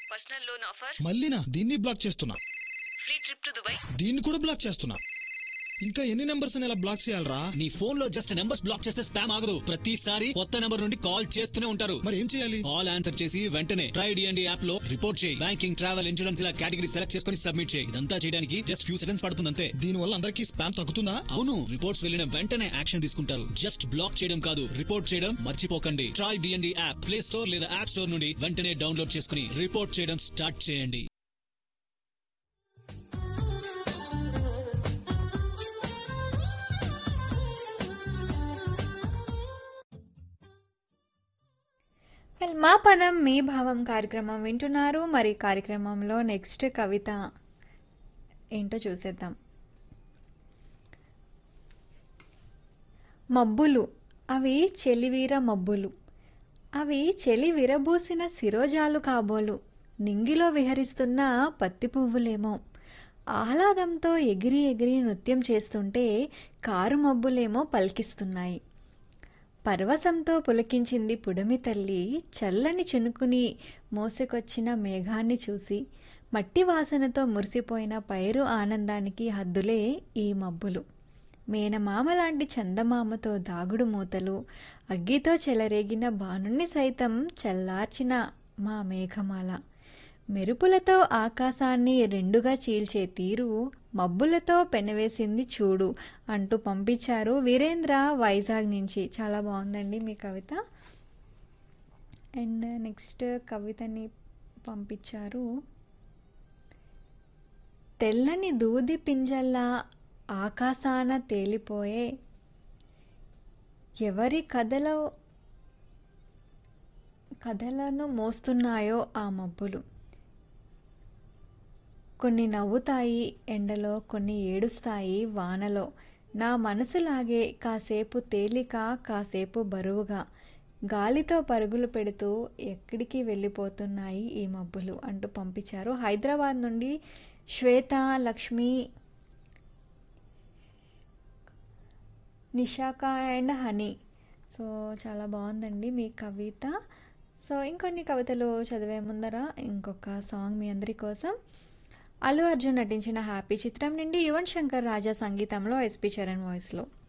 personal loan offer మళ్ళీనా దీన్ని black చేస్తున్నా free trip to Dubai దీన్ని కూడా బ్లాక్ చేస్తున్నా ఇంకా ఎన్ని నెంబర్స్ ఇలా బ్లాక్ చేయాలరా నీ ఫోన్ లో జస్ట్ నెంబర్స్ బ్లాక్ చేస్తే స్పామ్ ఆగదు ప్రతిసారి కొత్త నెంబర్ నుండి కాల్ చేస్తూనే ఉంటారు మరి ఏం చేయాలి కాల్ ఆన్సర్ చేసి వెంటనే ట్రై డిఎండి యాప్ లో రిపోర్ట్ చేయి బ్యాంకింగ్ ట్రావెల్ ఇన్సూరెన్స్ ఇలా కేటగిరీ సెలెక్ట్ చేసుకుని సబ్మిట్ చేయి ఇదంతా చేయడానికి జస్ట్ ఫ్యూ సెకండ్స్ పడుతుంది అంతే దీని వల్ల అందరికీ స్పామ్ తగ్గుతుందా అవును రిపోర్ట్స్ వెళ్ళిన వెంటనే యాక్షన్ తీసుకుంటారు జస్ట్ బ్లాక్ చేయడం కాదు రిపోర్ట్ చేయడం మర్చిపోకండి try DND app Play Store లేదా యాప్ స్టోర్ నుండి వెంటనే డౌన్లోడ్ చేసుకుని రిపోర్ట్ చేయడం స్టార్ట్ చేయండి వెల్ మా పదం మీ భావం కార్యక్రమం వింటున్నారు మరి కార్యక్రమంలో నెక్స్ట్ కవిత ఏంటో చూసేద్దాం మబ్బులు అవి చెలివీర మబ్బులు అవి చెలి విరబూసిన శిరోజాలు కాబోలు నింగిలో విహరిస్తున్న పత్తి పువ్వులేమో ఆహ్లాదంతో ఎగిరి ఎగిరి నృత్యం చేస్తుంటే కారు మబ్బులేమో పలికిస్తున్నాయి పరవశంతో పులకించింది పుడమి తల్లి చల్లని చినుకుని మోసుకొచ్చిన మేఘాన్ని చూసి మట్టి వాసనతో మురిసిపోయిన పైరు ఆనందానికి హద్దులే ఈ మబ్బులు మేనమామ లాంటి చందమామతో దాగుడు మూతలు అగ్గితో చెలరేగిన బాణుణ్ణి సైతం చల్లార్చిన మా మేఘమాల మెరుపులతో ఆకాశాన్ని రెండుగా చీల్చే తీరు మబ్బులతో పెనవేసింది చూడు అంటూ పంపించారు వీరేంద్ర వైజాగ్ నుంచి చాలా బాగుందండి మీ కవిత అండ్ నెక్స్ట్ కవితని పంపించారు తెల్లని దూది పింజల్లా ఆకాశాన తేలిపోయే ఎవరి కథలో కథలను మోస్తున్నాయో ఆ మబ్బులు కొన్ని నవ్వుతాయి ఎండలో కొన్ని ఏడుస్తాయి వానలో నా మనసులాగే కాసేపు తేలిక కాసేపు బరువుగా గాలితో పరుగులు పెడుతూ ఎక్కడికి వెళ్ళిపోతున్నాయి ఈ మబ్బులు అంటూ పంపించారు హైదరాబాద్ నుండి Shweta Lakshmi Nishaka and Honey so చాలా బాగుందండి మీ కవిత సో ఇంకొన్ని కవితలు చదివే ముందర ఇంకొక సాంగ్ మీ అందరి కోసం అల్లు అర్జున్ నటించిన హ్యాపీ చిత్రం నుండి యువన్ శంకర్ రాజా సంగీతంలో ఎస్పి చరణ్ వాయిస్లో